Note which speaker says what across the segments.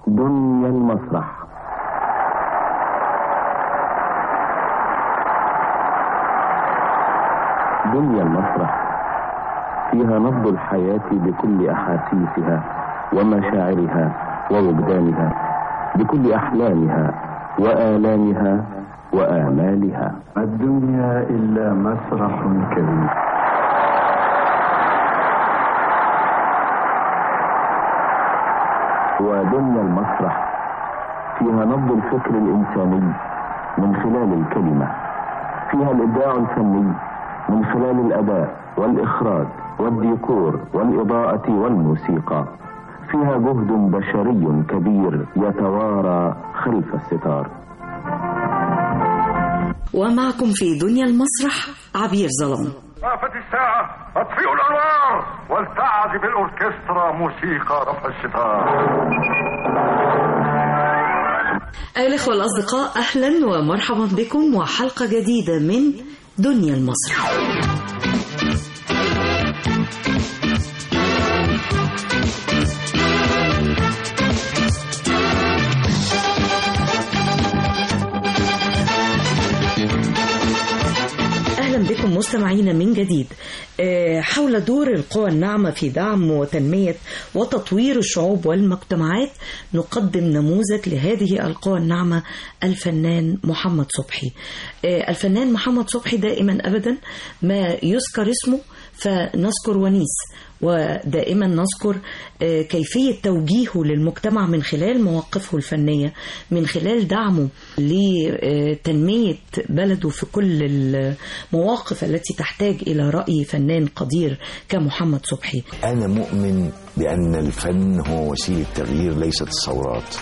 Speaker 1: دنيا المسرح دنيا المسرح فيها نبض الحياة بكل أحاسيسها ومشاعرها ووجدانها بكل أحلامها وآلامها وآمالها
Speaker 2: الدنيا إلا مسرح كبير
Speaker 1: ودنيا المسرح فيها نبض الفكر الإنساني من خلال الكلمة فيها الإبداع الفني من خلال الأداء والإخراج والديكور والإضاءة والموسيقى فيها جهد بشري كبير يتوارى خلف الستار
Speaker 3: ومعكم في دنيا المسرح عبير ظلام
Speaker 4: وقفت الساعة اطفئوا الأنوار ولتعزف الأوركسترا موسيقى رفع الستار
Speaker 3: أيها الأخوة الأصدقاء أهلا ومرحبا بكم وحلقة جديدة من دنيا المسرح أهلا بكم مستمعينا من جديد آه، حول دور القوى الناعمة في دعم وتنمية وتطوير الشعوب والمجتمعات نقدم نموذج لهذه القوى الناعمة الفنان محمد صبحي آه، الفنان محمد صبحي دائما أبدا ما يذكر اسمه فنذكر ونيس ودائما نذكر آه، كيفية توجيهه للمجتمع من خلال مواقفه الفنية من خلال دعمه لتنمية بلده في كل المواقف التي تحتاج إلى رأي فنان قدير كمحمد صبحي
Speaker 5: أنا مؤمن بأن الفن هو وسيلة تغيير ليست الثورات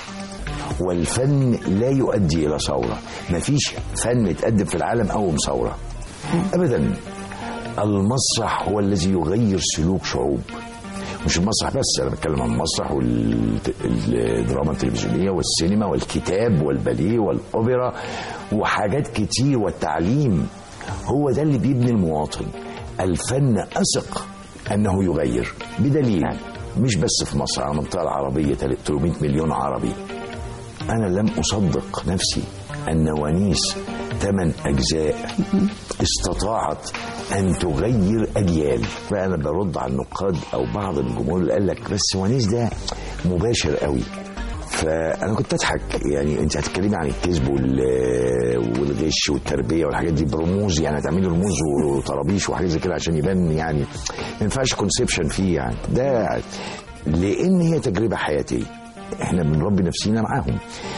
Speaker 5: والفن لا يؤدي إلى ثورة مفيش فن يتقدم في العالم أو ثورة أبدا المسرح هو الذي يغير سلوك شعوب مش المسرح بس انا بتكلم عن المسرح والدراما التلفزيونيه والسينما والكتاب والباليه والاوبرا وحاجات كتير والتعليم هو ده اللي بيبني المواطن الفن اثق انه يغير بدليل مش بس في مصر على المنطقه العربيه 300 مليون عربي انا لم اصدق نفسي ان ونيس ثمان اجزاء استطاعت ان تغير اجيال فانا برد على النقاد او بعض الجمهور اللي قال لك بس ونيس ده مباشر قوي فانا كنت اضحك يعني انت هتتكلمي عن الكذب وال- والغش والتربيه والحاجات دي برموز يعني هتعملي رموز وطرابيش وحاجات زي كده عشان يبان يعني ما ينفعش كونسبشن فيه يعني ده لان هي تجربه حياتيه احنا بنربي نفسينا معاهم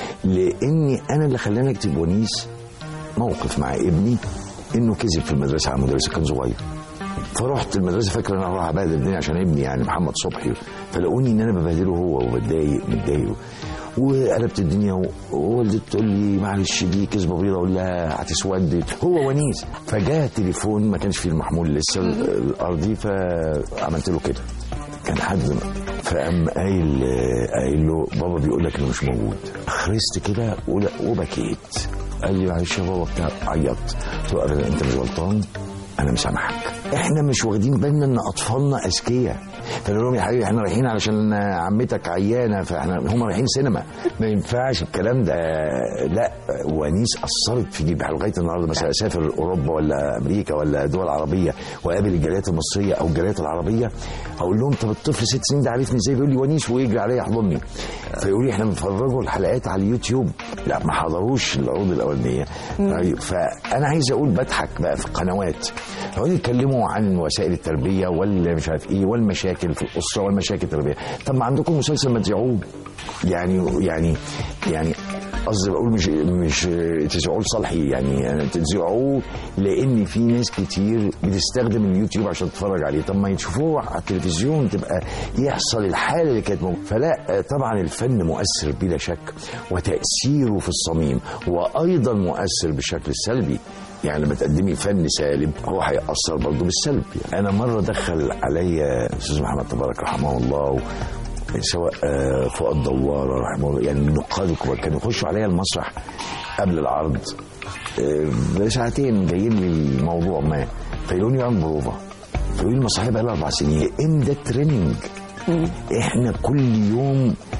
Speaker 5: لاني انا اللي خلاني اكتب ونيس موقف مع ابني انه كذب في المدرسه على مدرسه كان صغير فرحت المدرسه فاكر ان انا هروح ابهدل الدنيا عشان ابني يعني محمد صبحي فلاقوني ان انا ببهدله هو وبتضايق متضايق وقلبت الدنيا و- ووالدتي تقول لي معلش دي كذبه بيضه اقول لها هتسود هو ونيس فجاء تليفون ما كانش فيه المحمول لسه الارضي فعملت له كده كان حد فقام قايل قايل له بابا بيقول لك انه مش موجود خرست كده ولا- وبكيت قال لي معلش يا بابا بتاع عيطت قلت له أبداً انت مش غلطان انا مسامحك احنا مش واخدين بالنا ان اطفالنا اذكياء فنقول لهم يا حبيبي احنا رايحين علشان عمتك عيانه فاحنا هم رايحين سينما ما ينفعش الكلام ده لا ونيس اثرت في جيبي لغايه النهارده مثلا اسافر اوروبا ولا امريكا ولا دول عربيه واقابل الجاليات المصريه او الجاليات العربيه اقول لهم طب الطفل ست سنين ده عارفني ازاي بيقول لي ونيس ويجري عليا يحضني فيقول لي احنا بنتفرجوا الحلقات على اليوتيوب لا ما حضروش العروض الاولانيه طيب فانا عايز اقول بضحك بقى في القنوات يقعدوا يتكلموا عن وسائل التربيه ولا مش عارف ايه والمشاكل في الاسره والمشاكل التربيه طب ما عندكم مسلسل ما تذيعوه يعني يعني يعني قصدي بقول مش مش تذيعوه لصالحي يعني أنا تذيعوه لان في ناس كتير بتستخدم اليوتيوب عشان تتفرج عليه طب ما يشوفوه على التلفزيون تبقى يحصل الحاله اللي كانت موجوده فلا طبعا الفن مؤثر بلا شك وتاثيره في الصميم وايضا مؤثر بالشكل السلبي يعني لما تقدمي فن سالب هو هيأثر برضه بالسلب يعني انا مره دخل عليا استاذ محمد تبارك رحمه الله و... سواء آه، فؤاد دوار رحمه الله يعني النقاد الكبار كانوا يخشوا عليا المسرح قبل العرض آه، بساعتين جايين لي الموضوع ما فيقولوا لي عن بروفا فيقولوا لي المسرحيه بقى لها اربع سنين ان ده تريننج احنا كل يوم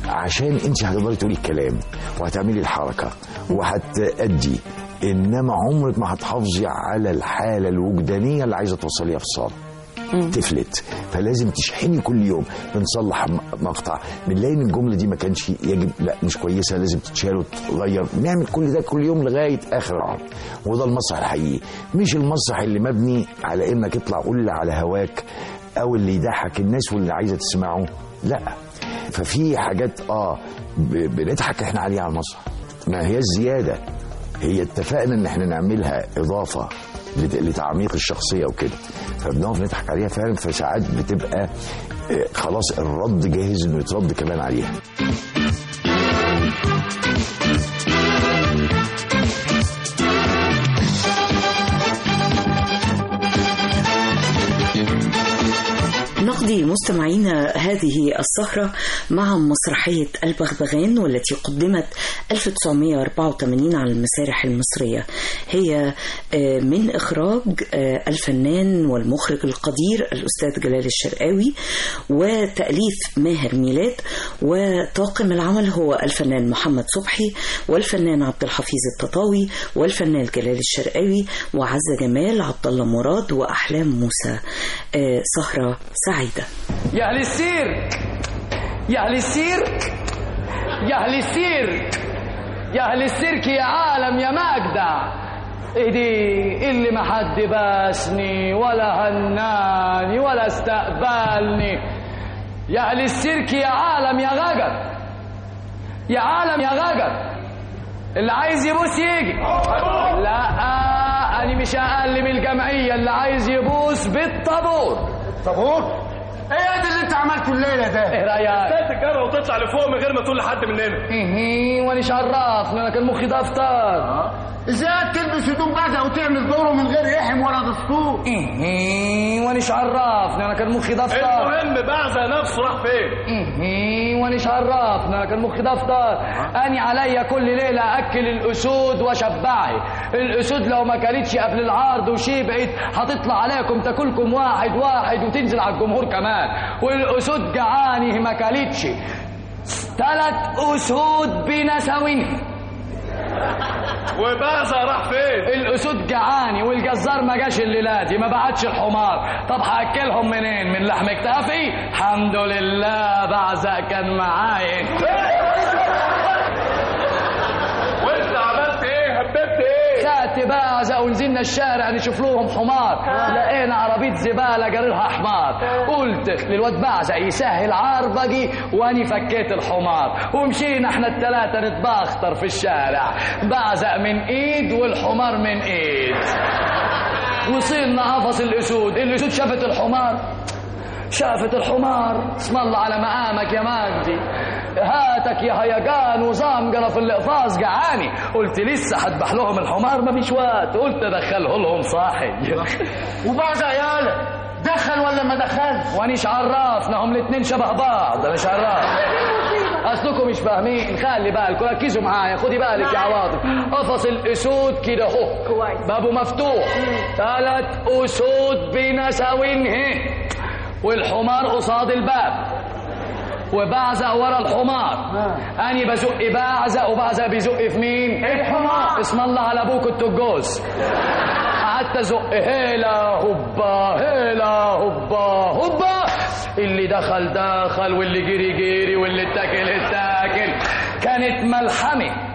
Speaker 5: عشان انت هتقدري تقولي الكلام وهتعملي الحركه وهتأدي انما عمرك ما هتحافظي على الحاله الوجدانيه اللي عايزه توصليها في الصاله تفلت فلازم تشحني كل يوم بنصلح م- مقطع بنلاقي ان الجمله دي ما كانش يجب لا مش كويسه لازم تتشال وتتغير نعمل كل ده كل يوم لغايه اخر العرض وده المسرح الحقيقي مش المسرح اللي مبني على انك اطلع قول اللي على هواك او اللي يضحك الناس واللي عايزه تسمعه لا ففي حاجات اه ب- بنضحك احنا عليها على المسرح ما هي الزياده هي اتفقنا ان احنا نعملها اضافه لت- لتعميق الشخصيه وكده فبنقف نضحك عليها فعلا فساعات بتبقى آه، خلاص الرد جاهز انه يترد كمان عليها
Speaker 3: نقضي مستمعينا هذه السهرة مع مسرحية البغبغان والتي قدمت 1984 على المسارح المصرية هي آه، من إخراج آه، الفنان والمخرج القدير الأستاذ جلال الشرقاوي وتأليف ماهر ميلاد وطاقم العمل هو الفنان محمد صبحي والفنان عبد الحفيظ التطاوي والفنان جلال الشرقاوي وعزة جمال عبد الله مراد وأحلام موسى آه، سهرة سعيدة
Speaker 6: يا أهل السيرك يا أهل السيرك يا أهل السيرك يا أهل السيرك يا عالم يا مجدع ايه دي اللي ما حد باسني ولا هناني ولا استقبلني يا أهل السيرك يا عالم يا غجر يا عالم يا غجر اللي عايز يبوس يجي لا أنا مش أقل من الجمعية اللي عايز يبوس بالطابور
Speaker 7: طابور ايه ده اللي انت عملته الليله ده
Speaker 6: ايه رأيك؟
Speaker 8: تتجرأ وتطلع لفوق من غير ما تقول لحد مننا
Speaker 6: ايه وانيش عرفني انا كان مخي دفتر
Speaker 7: ازاي تلبس هدوم بازه وتعمل دوره من غير رحم ولا دستور
Speaker 6: ايه وانيش عرفني انا كان مخي دفتر
Speaker 8: المهم بعزة نفسه راح فين
Speaker 6: ايه وانيش عرفني انا كان مخي دفتر اني عليا كل ليله اكل الاسود واشبعي الاسود لو ما كلتش قبل العرض وشبعت هتطلع عليكم تاكلكم واحد واحد وتنزل على الجمهور كمان والاسود جعاني ما كلتش ثلاث اسود بنساوين
Speaker 8: وبعزة راح فين
Speaker 6: الاسود جعاني والجزار ما جاش الليله دي ما بعتش الحمار طب هاكلهم منين من لحم اكتافي الحمد لله بعزق كان معايا
Speaker 8: وانت عملت ايه هببت ايه
Speaker 6: خدت بعزق ونزلنا الشارع نشوف لهم حمار لقينا عربيه زباله جريرها حمار قلت للواد بعزق يسهل عربجي واني فكيت الحمار ومشينا احنا التلاته نتبختر في الشارع بعزق من ايد والحمار من ايد وصلنا قفص الاسود الاسود شافت الحمار شافت الحمار اسم الله على مقامك يا مجدي هاتك يا هيجان وزمجرة في الاقفاص جعاني قلت لسه هذبح لهم الحمار مفيش وقت قلت ادخله لهم صاحي
Speaker 7: وبازه يالا دخل ولا ما دخلش
Speaker 6: وانيش عرفنا هم الاتنين شبه بعض مش عرف اصلكم مش فاهمين خلي بالكم ركزوا معايا خدي بالك يا عواطف قفص الاسود كده اهو
Speaker 9: كويس.
Speaker 6: بابه مفتوح ثلاث اسود بنساوينه والحمار قصاد الباب وبعزق ورا الحمار اني بزق بعزق وبعزق بيزق في مين الحمار اسم الله على ابوك التجوز قعدت ازق هيلا هوبا هيلا هوبا هوبا اللي دخل دخل واللي جري جري واللي اتاكل اتاكل كانت ملحمه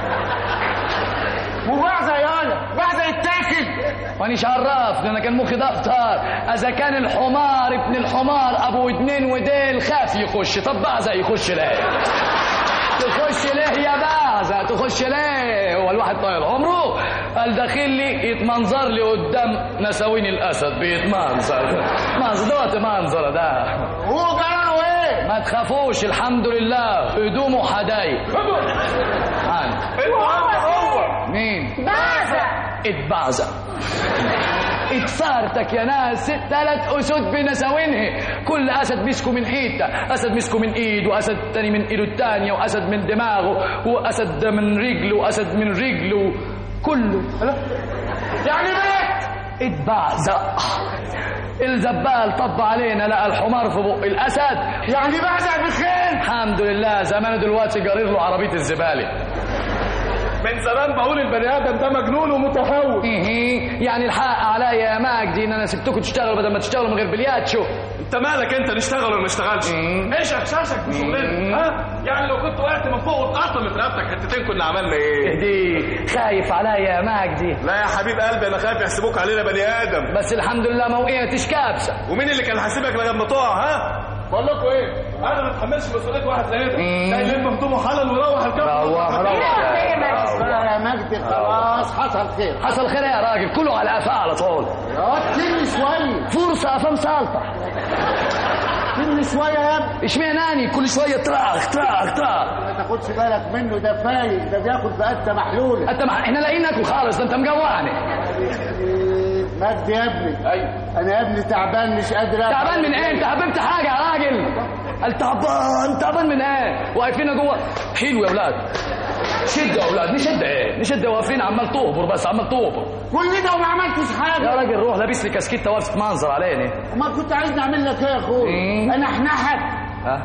Speaker 7: وبازه يالا بازه يتاكل
Speaker 6: وانيش عرفني انا كان مخي دفتر اذا كان الحمار ابن الحمار ابو اتنين وديل خاف يخش طب بعزة يخش ليه تخش ليه يا بعزة تخش ليه هو الواحد طايل عمره قال داخل لي يتمنظر لي قدام نساوين الاسد بيتمنظر منظر دوت منظر ده
Speaker 7: هو قالوا ايه
Speaker 6: ما تخافوش الحمد لله هدومه حدايق عند مين اتبعزق اتفارتك يا ناس ثلاث اسود بنساوينه كل اسد مسكه من حته اسد مسكه من ايد واسد تاني من ايده التانيه واسد من دماغه واسد من رجله واسد من رجله كله
Speaker 7: يعني بيت
Speaker 6: اتبعزق الزبال طب علينا لقى الحمار في بق الاسد
Speaker 7: يعني بعزق بخير
Speaker 6: الحمد لله زمانه دلوقتي جارير له عربيه الزباله
Speaker 8: من زمان بقول البني ادم ده مجنون ومتهور
Speaker 6: إيه يعني الحق عليا يا مجدي ان انا سبتكم تشتغلوا بدل ما تشتغلوا من غير بلياتشو
Speaker 8: انت مالك انت نشتغل ولا ما نشتغلش ايش احساسك بشغلنا ها يعني لو كنت وقعت من فوق واتقطمت رقبتك حتتين كنا عملنا ايه
Speaker 6: دي خايف عليا يا مجدي
Speaker 8: لا يا حبيب قلبي انا خايف يحسبوك علينا بني ادم
Speaker 6: بس الحمد لله ما وقعتش كابسه
Speaker 8: ومين اللي كان حاسبك لغايه ما تقع ها بقول لكم ايه انا ما اتحملش مسؤوليه واحد زي ده ده يلم هدومه حلل ويروح الكفر
Speaker 6: روح روح
Speaker 7: يا مجدي خلاص حصل خير
Speaker 6: حصل خير يا راجل كله على قفاه على طول
Speaker 7: يا تكلم شويه
Speaker 6: فرصه افهم سالطه
Speaker 7: كلم شويه يا ابني
Speaker 6: اشمعناني كل شويه طراخ طراخ طراخ
Speaker 7: ما تاخدش بالك منه ده فايق ده بياخد بقته محلوله
Speaker 6: انت مع... احنا لاقيين ناكل خالص ده انت مجوعني
Speaker 7: مجدي يا ابني
Speaker 8: ايوه
Speaker 7: انا يا ابني تعبان مش قادر أفهم.
Speaker 6: تعبان من ايه انت حببت حاجه يا راجل التعبان تعبان من ايه واقفين جوه حلو يا اولاد شد يا اولاد نشد ايه نشد واقفين عمال تهبر بس عمال تهبر
Speaker 7: كل ده وما عملتش
Speaker 6: يا
Speaker 7: حاجه
Speaker 6: راجل روح لابس لي كاسكيته واقف تمنظر علينا
Speaker 7: ما كنت عايز نعمل لك ايه يا اخويا
Speaker 6: إيه؟
Speaker 7: انا احنحك
Speaker 6: ها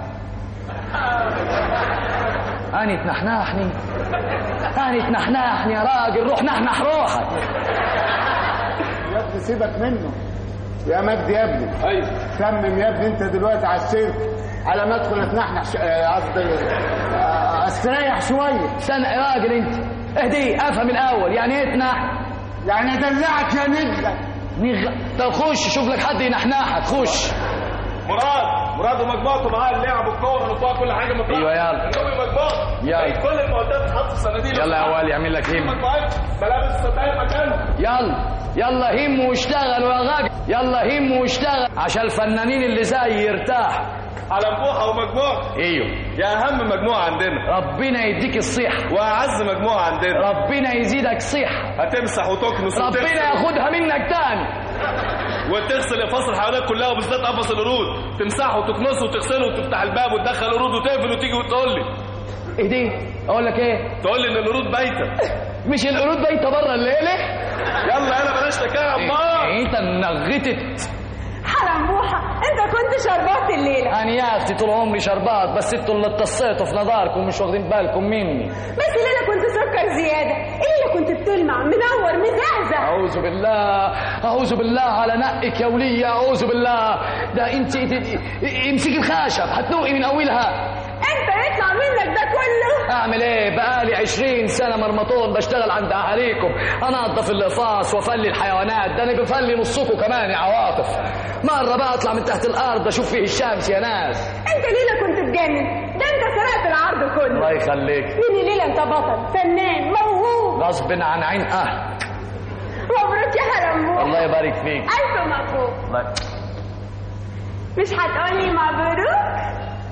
Speaker 6: اني تنحنحني اني تنحنحني يا راجل روح نحنح روحك
Speaker 7: يا ابني سيبك منه يا مجدي يا ابني
Speaker 8: ايوه
Speaker 7: تمم يا ابني انت دلوقتي على السيرك على ما ادخل اتنحنح ش- آه، قصدي آه، استريح شويه
Speaker 6: استنى يا راجل انت اهدي افهم الاول يعني ايه تنح
Speaker 7: يعني ادلعك يا نجله
Speaker 6: نغ... طب خش شوف لك حد ينحنحك خش
Speaker 8: مراد مراد ومجموعته معاه اللعب والكوره والطاقه كل حاجه مطلع
Speaker 6: أيوة يلا.
Speaker 8: النووي مجموعه
Speaker 6: يلا.
Speaker 8: أي كل المعدات تتحط في صناديق
Speaker 6: يلا يا ولي اعمل لك هم
Speaker 8: مجموعات ملابس ستاير مكانها
Speaker 6: يلا يلا هم واشتغلوا يا غاجي يلا هم واشتغل عشان الفنانين اللي زي يرتاح
Speaker 8: على نبوحه ومجموعه
Speaker 6: ايوه
Speaker 8: يا اهم مجموعه عندنا
Speaker 6: ربنا يديك الصحة
Speaker 8: واعز مجموعه عندنا
Speaker 6: ربنا يزيدك صحة
Speaker 8: هتمسح وتكنس
Speaker 6: ربنا
Speaker 8: وتغسل
Speaker 6: ياخدها منك تاني
Speaker 8: وتغسل قفص الحيوانات كلها وبالذات قفص القرود تمسحه وتكنسه وتغسله وتفتح الباب وتدخل قرود وتقفل وتيجي وتقول لي
Speaker 6: ايه دي اقول لك ايه
Speaker 8: تقول لي ان القرود بايته
Speaker 6: مش القرود بايته بره الليله
Speaker 8: يلا يلا بلاش تكلم بقى
Speaker 6: انت نغتت
Speaker 9: حرموحة انت كنت شربات الليلة
Speaker 6: انا يا اختي طول عمري شربات بس انتوا اللي اتصيتوا في نظاركم مش واخدين بالكم مني
Speaker 9: بس الليلة كنت سكر زيادة الليلة كنت بتلمع منور مزعزع
Speaker 6: اعوذ بالله اعوذ بالله على نقك يا وليه اعوذ بالله ده انت انت- امسكي الخشب هتنوقي من اولها
Speaker 9: انت يطلع منك ده كله
Speaker 6: اعمل ايه بقالي عشرين سنه مرمطون بشتغل عند اهاليكم انظف الاقفاص وافلي الحيوانات ده انا بفلي نصكم كمان يا عواطف مره بقى اطلع من تحت الارض اشوف فيه الشمس يا ناس
Speaker 9: انت ليلة كنت تجنن ده انت سرقت العرض كله
Speaker 6: الله يخليك
Speaker 9: من ليلة انت بطل فنان موهوب
Speaker 6: غصب عن عين اهل
Speaker 9: مبروك يا حرموحة
Speaker 6: الله يبارك فيك
Speaker 9: الف مبروك
Speaker 6: الله
Speaker 9: مش هتقولي مبروك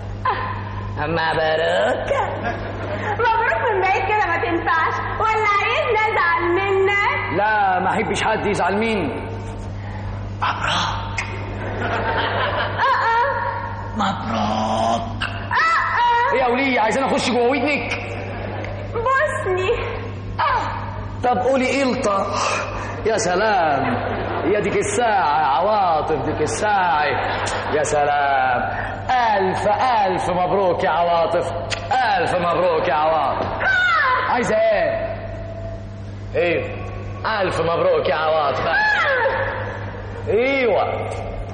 Speaker 6: مبروك
Speaker 9: مبروك من بعيد كده ما تنفعش ولا عايزني ازعل منك
Speaker 6: لا ما احبش حد يزعل مني
Speaker 9: اه
Speaker 6: مبروك
Speaker 9: اه
Speaker 6: ايه يا وليه عايزين اخش جوه ودنك
Speaker 9: بوسني اه
Speaker 6: طب قولي قلطة يا سلام يا ديك الساعة يا عواطف ديك الساعة يا سلام ألف ألف مبروك يا عواطف ألف مبروك يا عواطف عايزة إيه؟ إيه ألف مبروك يا عواطف أيوة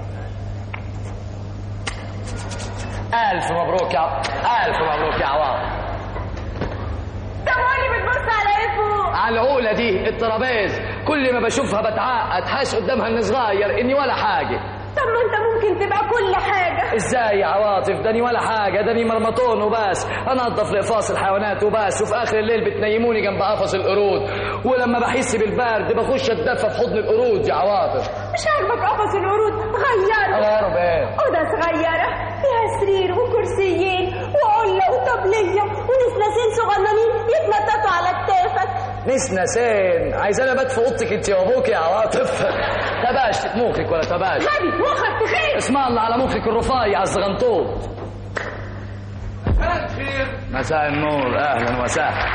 Speaker 6: ألف مبروك يا ألف مبروك يا عواطف
Speaker 9: طب قولي بتبص على ايه فوق
Speaker 6: على العقلة دي الترابيز كل ما بشوفها بتعقد حاس قدامها اني صغير اني ولا حاجة
Speaker 9: طب ما انت ممكن تبقى كل حاجة
Speaker 6: ازاي يا عواطف داني ولا حاجة داني مرمطون وبس انضف لقفاص الحيوانات وبس وفي اخر الليل بتنيموني جنب قفص القرود ولما بحس بالبرد بخش اتدفى في حضن القرود يا عواطف
Speaker 9: مش عاجبك قفص القرود غيره
Speaker 6: غيره بايه
Speaker 9: أوضة صغيرة فيها سرير وكرسيين وقلة وطبلية ونسناسين صغننين يتنططوا على كتافك
Speaker 6: نسنسين عايزاني ابات في اوضتك انت وابوك يا عواطف تباش مخك ولا تباش
Speaker 9: غبي مخك تخيل
Speaker 6: اسم الله على مخك الرفايع الزغنطوط
Speaker 8: مساء الخير
Speaker 6: مساء النور اهلا وسهلا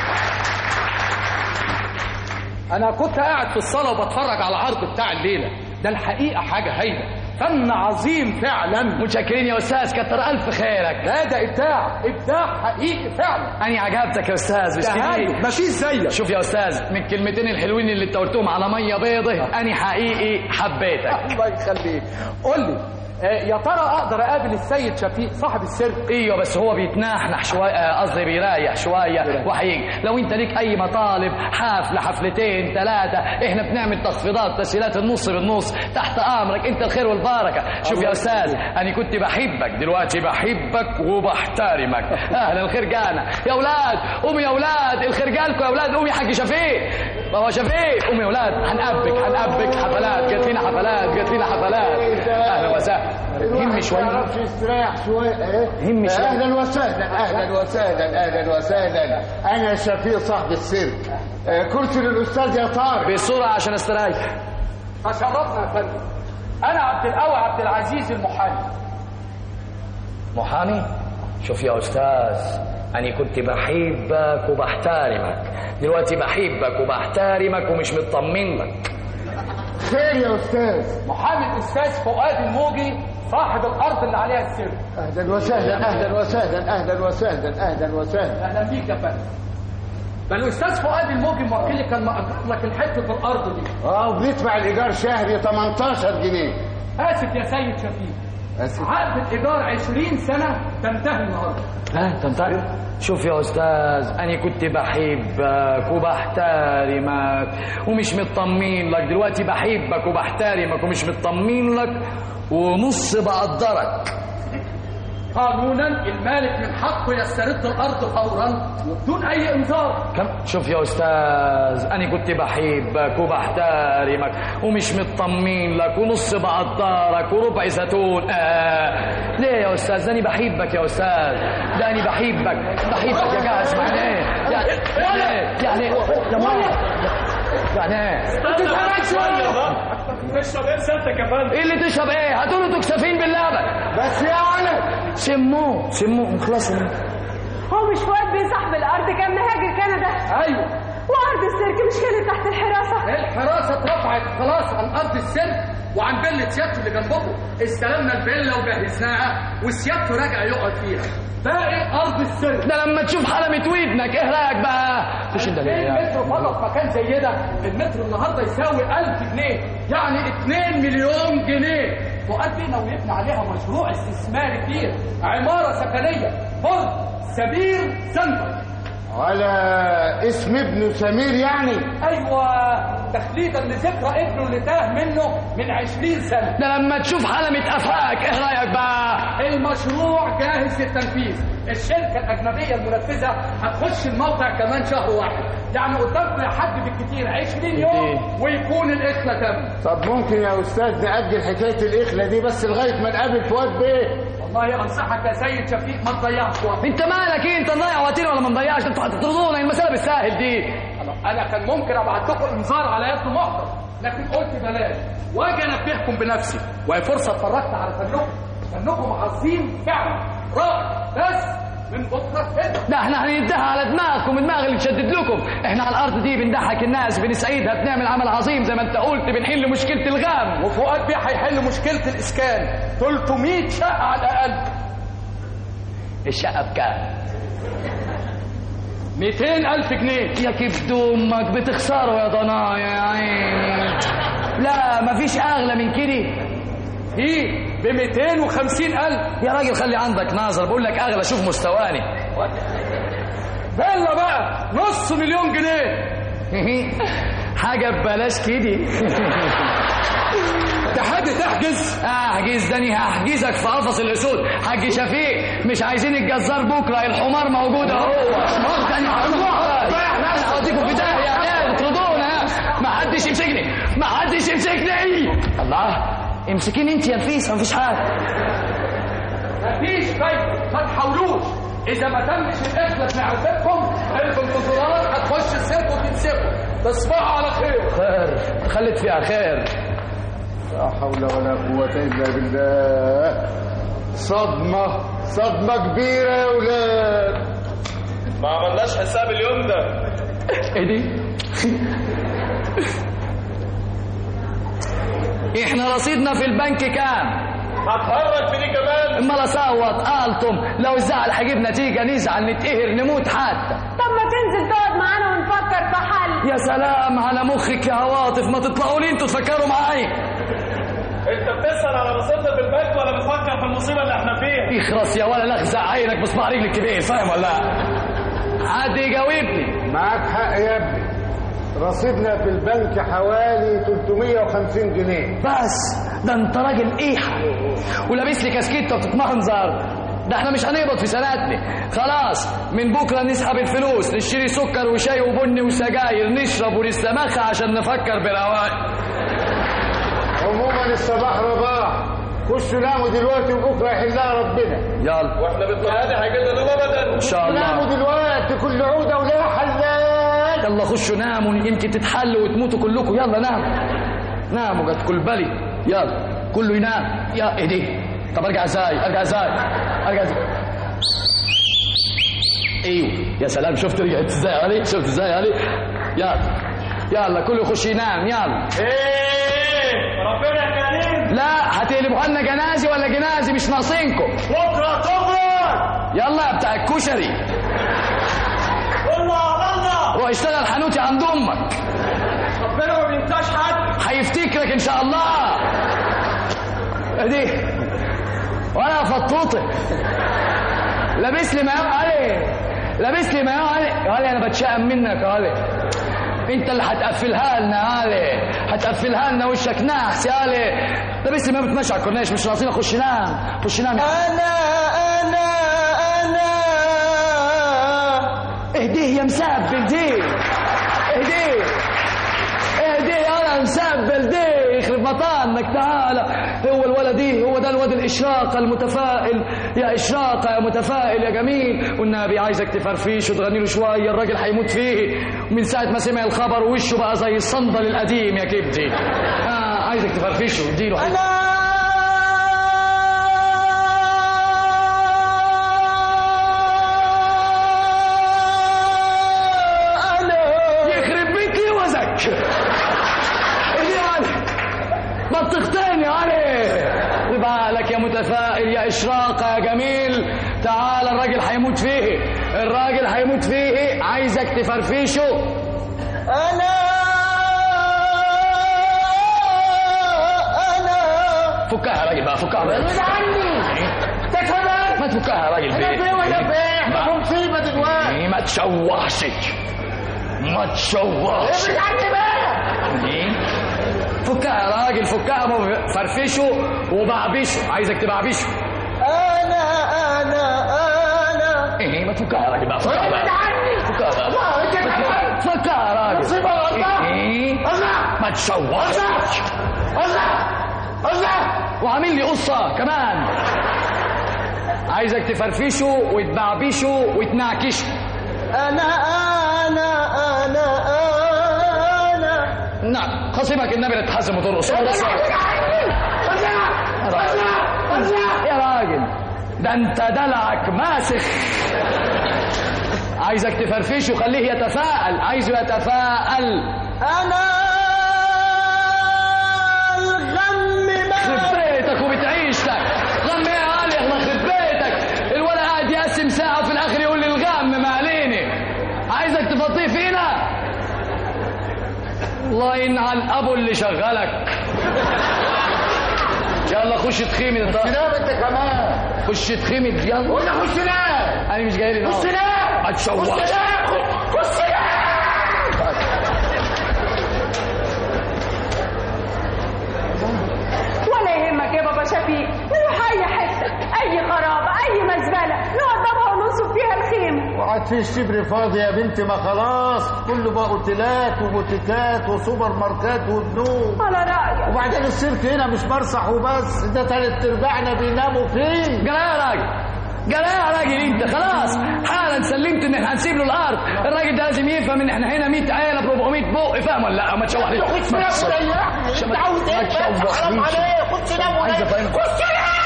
Speaker 10: انا كنت قاعد في الصاله وبتفرج على العرض بتاع الليله
Speaker 6: ده الحقيقه حاجه هايله فن عظيم فعلا
Speaker 10: متشكرين يا استاذ كتر الف خيرك
Speaker 6: لا ده ابداع ابداع حقيقي فعلا
Speaker 10: انا عجبتك يا استاذ مش
Speaker 6: ده
Speaker 10: كده
Speaker 6: هايل مفيش زيك
Speaker 10: شوف يا استاذ من الكلمتين الحلوين اللي انت قلتهم على ميه بيضه انا حقيقي حبيتك
Speaker 6: الله يخليك قول لي آه، يا ترى اقدر اقابل السيد شفيق صاحب السر
Speaker 10: ايوه بس هو بيتنحنح شويه آه، قصدي بيريح شويه وهيجي لو انت ليك اي مطالب حفله حفلتين ثلاثه احنا بنعمل تخفيضات تسهيلات النص بالنص تحت امرك انت الخير والبركه شوف يا استاذ انا كنت بحبك دلوقتي بحبك وبحترمك اهلا الخير جانا يا اولاد قوموا يا اولاد الخير جالكم يا اولاد قومي يا حاج شفيق بابا شفيق قومي يا اولاد هنقبك هنقبك حفلات جات لنا حفلات جات لنا حفلات اهلا وسهلا هم شويه
Speaker 7: يعرفش يستريح شويه ايه
Speaker 10: هم شوية.
Speaker 7: اهلا وسهلا اهلا وسهلا اهلا وسهلا انا شفيق صاحب السيرك آه، كرسي للاستاذ يا طارق
Speaker 10: بسرعه عشان استريح
Speaker 6: تشرفنا يا فندم انا عبد القوي عبد العزيز المحامي
Speaker 10: محامي شوف يا استاذ انا كنت بحبك وبحترمك دلوقتي بحبك وبحترمك ومش مطمن لك
Speaker 7: خير يا استاذ
Speaker 6: محامي الاستاذ فؤاد الموجي صاحب الارض اللي عليها السر
Speaker 7: اهلا وسهلا اهلا وسهلا اهلا وسهلا اهلا وسهلا
Speaker 6: اهلا بيك يا فندم ده الاستاذ فؤاد الموجي موكلي كان مأجر لك الحته الارض دي
Speaker 7: اه وبندفع الايجار شهري 18 جنيه
Speaker 6: اسف يا سيد شفيق
Speaker 7: آسف.
Speaker 6: عقد الايجار 20 سنه تنتهي النهارده
Speaker 10: ها تنتهي شوف يا استاذ انا كنت بحبك وبحترمك ومش مطمن لك دلوقتي بحبك وبحترمك ومش مطمن لك ونص بقدرك
Speaker 6: قانونا المالك من حقه يسترد الارض فورا وبدون اي انذار
Speaker 10: كم شوف يا استاذ انا كنت بحبك وبحترمك ومش مطمن لك ونص بقدرك وربع زيتون آه. ليه يا استاذ انا بحبك يا استاذ ده انا بحبك بحبك يا جاهز يعني ايه يعني يعني ايه يعني يا ماما يعني ايه
Speaker 8: تشرب ايه سيادتك يا فندم
Speaker 10: ايه اللي تشرب ايه هاتوا له تكسفين باللبن
Speaker 7: بس يا ولد
Speaker 10: سموه سموه خلاص
Speaker 9: هو مش فؤاد بيه صاحب الارض كان مهاجر كندا
Speaker 6: ايوه
Speaker 9: وارض السيرك مش كانت تحت الحراسه
Speaker 6: الحراسه اترفعت خلاص عن ارض السر وعن فيلا سيادته اللي جنبكم استلمنا الفيلا وجهزناها وسيادته راجع يقعد فيها باقي ارض السر
Speaker 10: ده لما تشوف حلمة ودنك ايه رايك بقى مش انت ليه
Speaker 6: المتر فقط مكان زي ده المتر النهارده يساوي 1000 جنيه يعني 2 مليون جنيه فؤاد بيه ناوي يبني عليها مشروع استثماري كبير عماره سكنيه فرد سبير سنتر
Speaker 7: على اسم ابنه سمير يعني
Speaker 6: ايوه تخليدا لذكرى ابنه اللي تاه منه من 20 سنه
Speaker 10: ده لما تشوف حلمة قفاك ايه رايك بقى
Speaker 6: المشروع جاهز للتنفيذ الشركة الأجنبية المنفذة هتخش الموقع كمان شهر واحد يعني قدامكم يا حاج بالكتير 20 يوم ويكون الإخلة تم
Speaker 7: طب ممكن يا استاذ نأجل حكايه الاخلة دي بس لغايه ما نقابل فؤاد بيه
Speaker 6: والله أنصحك يا سيد شفيق ما تضيعش وقت
Speaker 10: انت مالك ايه انت نضيع وقتنا ولا ما نضيعش انتوا هتطردونا المساله بالساهل دي
Speaker 6: أنا كان ممكن أبعت لكم إنذار على يد محضر لكن قلت بلاش وأجي أنبهكم بنفسي وهي فرصة اتفرجت على فنكم فنكم عظيم فعلا رائع بس من بكرة كده
Speaker 10: ده احنا هنديها على دماغكم الدماغ اللي تشدد لكم احنا على الارض دي بنضحك الناس بنسعدها بنعمل عمل عظيم زي ما انت قلت بنحل مشكله الغام
Speaker 6: وفؤاد بيه هيحل مشكلة الإسكان 300 شقة على الأقل
Speaker 10: الشقه بكام
Speaker 6: 200 ألف جنيه
Speaker 10: يا كيف دمك بتخسروا يا ضنايا يا عيني لا مفيش اغلى من كده
Speaker 6: في ب 250 ألف
Speaker 10: يا راجل خلي عندك نظر بقول لك اغلى شوف مستواني
Speaker 6: فيلا بقى نص مليون جنيه
Speaker 10: حاجه ببلاش كده
Speaker 6: تحب تحجز
Speaker 10: احجز داني هحجزك في قفص الاسود حاج شفيق مش عايزين الجزار بكره الحمار موجود اهو حمار تاني انا هوديكم في داهيه يا اطردونا ما حدش يمسكني ما حدش يمسكني الله امسكيني انت يا نفيس مفيش حاجه
Speaker 6: مفيش فايدة ما تحاولوش إذا ما تمش الإخلة معرفتكم الكونفدرالات هتخش السيرك وتنسكوا تصبحوا على خير
Speaker 10: خير خلت فيها خير
Speaker 7: لا حول ولا قوة إلا بالله صدمة صدمة كبيرة يا ولاد
Speaker 8: ما عملناش حساب اليوم ده
Speaker 10: ايه دي احنا رصيدنا في البنك كام
Speaker 8: هتهرج في دي كمان
Speaker 10: امال اصوت قالتم لو الزعل هيجيب نتيجه نزعل نتقهر نموت حتى
Speaker 9: طب ما تنزل تقعد معانا ونفكر في حل
Speaker 10: يا سلام على مخك يا عواطف ما تطلعوا لي انتوا تفكروا معايا
Speaker 8: انت بتسال على رصيدنا في البنك ولا بتفكر في المصيبه اللي احنا فيها
Speaker 10: اخرس يا ولا لخزع عينك بصبع رجلك كبير فاهم ولا لا حد يجاوبني
Speaker 7: معاك حق يا ابني رصيدنا في البنك حوالي 350 جنيه
Speaker 10: بس ده انت راجل ايحة ولابس لي كاسكيت وبتتمنظر ده احنا مش هنقبض في سنتنا خلاص من بكره نسحب الفلوس نشتري سكر وشاي وبن وسجاير نشرب ونستمخ عشان نفكر برواق
Speaker 7: عموما الصباح رباح خشوا ناموا دلوقتي وبكره يحلها ربنا
Speaker 10: يلا
Speaker 8: واحنا بالطريقه دي هيجي لنا نوم ابدا
Speaker 10: ان شاء
Speaker 7: ناموا
Speaker 10: الله
Speaker 7: دلوقتي كل عوده ولها حلال
Speaker 10: يلا خشوا ناموا يمكن تتحلوا وتموتوا كلكم يلا ناموا ناموا قد كل بلي يلا كله ينام يا ايدي طب ارجع ازاي ارجع ازاي ارجع ازاي ايوه يا سلام شفت رجعت ازاي يا علي شفت ازاي يا علي يلا يلا كله يخش ينام يلا
Speaker 8: ايه ربنا كريم
Speaker 10: لا هتقلبوا لنا جنازي ولا جنازي مش ناقصينكم
Speaker 8: بكره تخرج
Speaker 10: يلا يا بتاع الكشري
Speaker 8: الله الله
Speaker 10: روح اشتغل حانوتي عند امك
Speaker 8: ربنا ما بينساش حد
Speaker 10: هيفتكرك ان شاء الله ادي وانا فطوطه لابس لي مايو علي لابس لي مايو علي يا علي انا بتشائم منك يا علي انت اللي هتقفلها لنا يا علي هتقفلها لنا وشك نحس يا علي لابس لي مايو بتمشي على الكورنيش مش ناقصين اخش نام خش نام
Speaker 7: انا انا انا
Speaker 10: اهديه يا مسبل دي اهديه اهديه يا مسبل دي يخرب مطانك تعالى هو الولد دي هو ده الواد الاشراقه المتفائل يا اشراقه يا متفائل يا جميل والنبي عايزك تفرفيش وتغني له شويه الراجل هيموت فيه ومن ساعه ما سمع الخبر وشه بقى زي الصندل القديم يا كبدي آه عايزك تفرفشه واديله يخرب بيت لوزك ايه يا علي بطختين يا علي بالك يا متفائل يا اشراقه يا جميل تعال الراجل هيموت فيه الراجل هيموت فيه عايزك تفرفشه
Speaker 7: انا انا
Speaker 10: فكها يا راجل بقى فكها بقى
Speaker 7: ابعد عني انت كمان
Speaker 10: ما تفكها يا راجل
Speaker 7: انا فين ولا فين
Speaker 10: ما-
Speaker 7: احنا في مصيبه دلوقتي
Speaker 10: إيه، ما تشوحش ما تشوحش
Speaker 7: ابعد عني بقى
Speaker 10: إيه؟ فكها يا راجل فكها ما فرفشه وبعبشه عايزك تبعبشه
Speaker 7: انا انا انا
Speaker 10: ايه ما تفكها يا راجل بقى فكها
Speaker 7: ابعد
Speaker 10: بقى
Speaker 7: عني
Speaker 10: فكها بقى
Speaker 7: الله انت كمان
Speaker 10: فكها يا راجل
Speaker 7: مصيبه والله
Speaker 10: ايه
Speaker 7: الله
Speaker 10: ما تشوحش
Speaker 7: الله الله
Speaker 10: وعامل لي قصه كمان عايزك تفرفشه وتبعبشه وتنعكشه
Speaker 7: انا انا انا انا
Speaker 10: نعم خصيمك النبي اللي تحزم وترقص
Speaker 7: ابعد عني
Speaker 10: يا راجل ده انت دلعك ماسخ عايزك تفرفشه وخليه يتفاءل عايزه يتفاءل
Speaker 7: انا الغم
Speaker 10: يخرب
Speaker 7: ما
Speaker 10: بيتك وبتعيشتك غم ايه يا علي الله يخرب بيتك الولد قاعد يقسم ساعه وفي الاخر يقول لي الغم ما عليني عايزك تفضيه فينا الله ينعل ابو اللي شغلك يلا خش تخيمي انت
Speaker 7: نام انت كمان
Speaker 10: خش تخيمي يلا
Speaker 7: قلنا خش نام
Speaker 10: انا مش جاي لي
Speaker 7: خش نام
Speaker 10: ما تشوحش
Speaker 7: خش نام خش نام
Speaker 9: ولا يهمك يا بابا شفيق نروح اي حته اي خرابه اي مزبله نوضبها وننصب فيها الخيمه
Speaker 7: وقعد فيه شبر فاضي يا بنتي ما خلاص كله بقى اوتيلات وبوتيكات وسوبر ماركات وبنوك
Speaker 9: على رايك
Speaker 7: وبعدين السيرك هنا مش مرسح وبس ده تلات ارباعنا بيناموا فيه
Speaker 10: جرى يا راجل جرى يا راجل انت خلاص حالا سلمت ان احنا هنسيب له الارض الراجل ده لازم يفهم ان احنا هنا 100 عيله ب 400 بق فاهم ولا لا ما تشوحنيش
Speaker 7: خش نام وريحني انت عاوز ايه بس حرام عليك خش نام
Speaker 10: عايز
Speaker 7: وريحني
Speaker 10: افهمك
Speaker 7: خش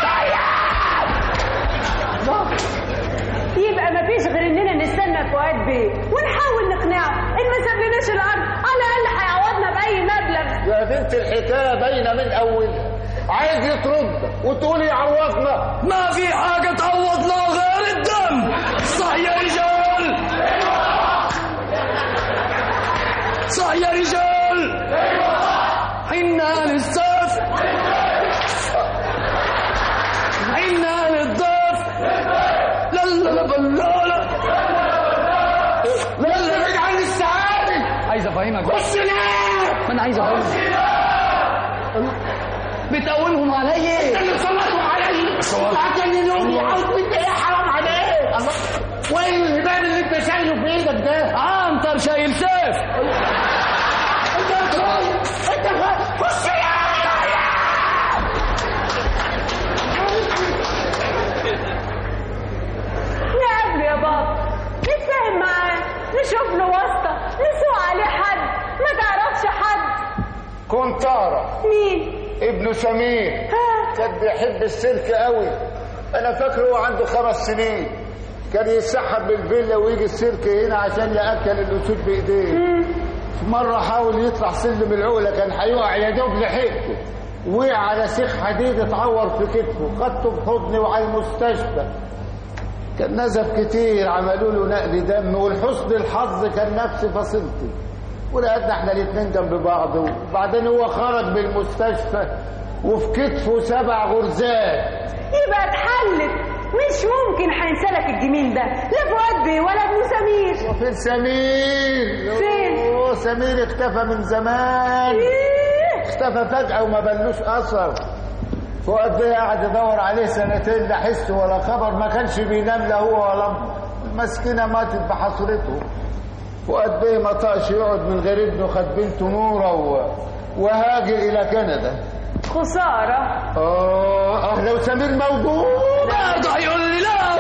Speaker 9: يبقى مفيش غير اننا نستنى فؤاد بيه ونحاول نقنعه ان ما سابلناش الارض على الاقل هيعوضنا باي مبلغ
Speaker 7: يا بنت الحكايه باينه من اولها عايز يطردنا وتقولي يعوضنا
Speaker 10: ما في حاجة تعوضنا غير الدم صح يا رجال صح يا رجال حنا للسيف حنا للضيف لا لا لا لا لا
Speaker 7: لا لا ابعد عن السعاده
Speaker 10: عايز افهمك
Speaker 7: خش ليه
Speaker 10: ما انا عايز افهمك بتقولهم عليا
Speaker 7: اللي صلحوا علي هتجننوني عاوز مني ايه حرام عليك الله وايه الهباب اللي انت شايله في ايدك ده
Speaker 10: عنتر شايل سيف
Speaker 7: انت خايف انت خايف خش
Speaker 9: نقابله يا بابا نتفاهم معاه نشوف له واسطة نسوق عليه حد ما تعرفش حد
Speaker 7: كنت اعرف
Speaker 9: مين؟
Speaker 7: ابنه سمير كان بيحب السلك قوي انا فاكره هو عنده خمس سنين كان يتسحب بالفيلا ويجي السلك هنا عشان ياكل الاسود بايديه في مره حاول يطلع سلم العقله كان هيقع يا دوب لحقته وقع على سيخ حديد اتعور في كتفه خدته في حضني وعلى المستشفى كان نزف كتير عملوا له نقل دم ولحسن الحظ كان نفس فصيلتي ولقينا احنا الاتنين جنب بعض وبعدين هو خرج من المستشفى وفي كتفه سبع غرزات
Speaker 9: يبقى اتحلت مش ممكن هينسلك الجميل ده لا فؤاد بيه ولا ابن سمير
Speaker 7: فين سمير
Speaker 9: فين؟
Speaker 7: أوه، سمير اختفى من زمان
Speaker 9: إيه؟
Speaker 7: اختفى فجأة وما بلوش أثر فؤاد بيه قعد يدور عليه سنتين لا حس ولا خبر ما كانش بينام لا هو ولا أمه. المسكينة ماتت بحسرته فؤاد بيه ما طقش يقعد من غير ابنه خد بنته نورة و... وهاجر إلى كندا
Speaker 9: خسارة
Speaker 7: آه آه لو سمير موجود
Speaker 10: برضه هيقول لي لا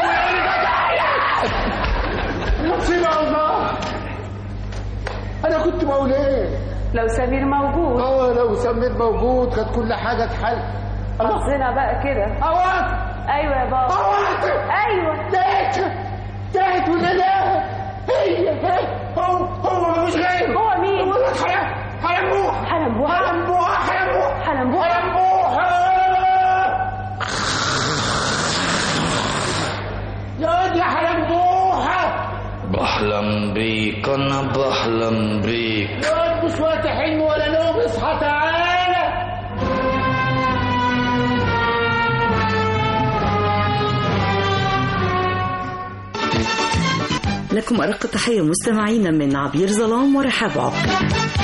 Speaker 7: مصيبة الله أنا كنت بقول إيه
Speaker 9: لو سمير موجود
Speaker 7: اه لو سمير موجود كانت كل حاجة اتحل
Speaker 9: حظنا بقى كده
Speaker 7: أوقات
Speaker 9: ايوه يا بابا
Speaker 7: أوقات
Speaker 9: ايوه
Speaker 7: تاهت تاهت ولا لا هي هي هو هو مش غيره
Speaker 9: هو مين؟
Speaker 7: هو الواد حلم حلموح
Speaker 9: حلمبوحة
Speaker 7: حلموحة حلموحة
Speaker 9: حلمبوحة
Speaker 7: حلموحة يا واد يا حلموحة
Speaker 10: بحلم بيك انا بحلم بيك
Speaker 7: يا واد مش وقت حلم ولا نوم اصحى تعالى
Speaker 3: لكم أرق تحية مستمعينا من عبير ظلام ورحاب عبد